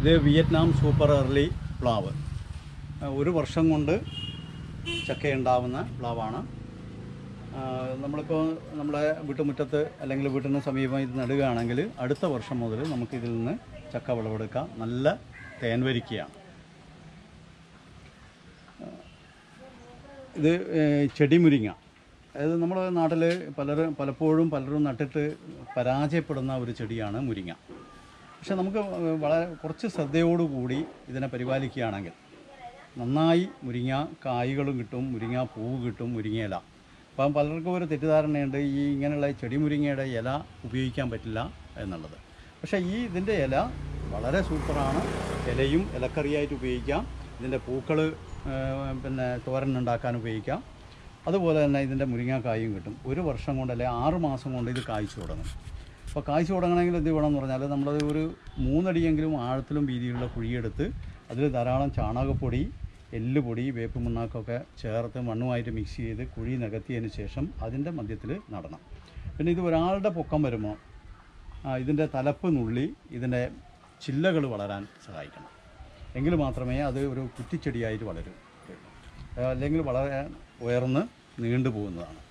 ഇത് Vietnam super early പ്ലാവ് ആ, ഒരു വർഷം കൊണ്ട് ചക്കയുണ്ടാവുന്ന പ്ലാവാണ് ആ, നമ്മളിപ്പോൾ നമ്മുടെ വീട്ടുമുറ്റത്ത് അല്ലെങ്കിൽ വീട്ടിന് സമീപം ഇത് നടുകയാണെങ്കിൽ അടുത്ത വർഷം മുതൽ നമുക്ക് ഇതിൽ നിന്ന് ചക്ക വിളവെടുക്കാം നല്ല തേൻ വരിക്കയാണ് ഇത് ഏഹ്, ചെടിമുരിങ്ങ അതായത് നമ്മുടെ നാട്ടിൽ പലരും പലപ്പോഴും പലരും നട്ടിട്ട് പരാജയപ്പെടുന്ന ഒരു ചെടിയാണ് മുരിങ്ങ പക്ഷെ നമുക്ക് വളരെ കുറച്ച് ശ്രദ്ധയോടുകൂടി ഇതിനെ പരിപാലിക്കുകയാണെങ്കിൽ നന്നായി മുരിങ്ങ കായ്കളും കിട്ടും മുരിങ്ങ പൂവ് കിട്ടും മുരിങ്ങയില അപ്പം പലർക്കും ഒരു തെറ്റിദ്ധാരണയുണ്ട് ഈ ഇങ്ങനെയുള്ള ചെടി മുരിങ്ങയുടെ ഇല ഉപയോഗിക്കാൻ പറ്റില്ല എന്നുള്ളത് പക്ഷേ ഈ ഇതിൻ്റെ ഇല വളരെ സൂപ്പറാണ് ഇലയും ഇലക്കറിയായിട്ട് ഉപയോഗിക്കാം ഇതിൻ്റെ പൂക്കൾ പിന്നെ തോരൻ ഉണ്ടാക്കാൻ ഉപയോഗിക്കാം അതുപോലെ തന്നെ ഇതിൻ്റെ മുരിങ്ങാക്കായും കിട്ടും ഒരു വർഷം കൊണ്ട് അല്ലെങ്കിൽ ആറ് മാസം കൊണ്ട് ഇത് കായ്ച്ചു തുടങ്ങും അപ്പോൾ കായ്ച്ചു തുടങ്ങണമെങ്കിൽ എന്ത് വേണമെന്ന് പറഞ്ഞാൽ നമ്മൾ ഒരു മൂന്നടിയെങ്കിലും ആഴത്തിലും വീതിയിലുള്ള കുഴിയെടുത്ത് അതിൽ ധാരാളം ചാണകപ്പൊടി എല്ലുപൊടി വേപ്പ് മണ്ണാക്കൊക്കെ ചേർത്ത് മണ്ണുമായിട്ട് മിക്സ് ചെയ്ത് കുഴി നികത്തിയതിന് ശേഷം അതിൻ്റെ മധ്യത്തിൽ നടണം പിന്നെ ഇത് ഒരാളുടെ പൊക്കം വരുമ്പോൾ ആ, ഇതിൻ്റെ തലപ്പ് നുള്ളി ഇതിൻ്റെ ചില്ലകൾ വളരാൻ സഹായിക്കണം എങ്കിൽ മാത്രമേ അത് ഒരു കുറ്റിച്ചെടിയായിട്ട് വളരൂ അല്ലെങ്കിൽ വളരെ ഉയർന്ന് നീണ്ടു പോകുന്നതാണ്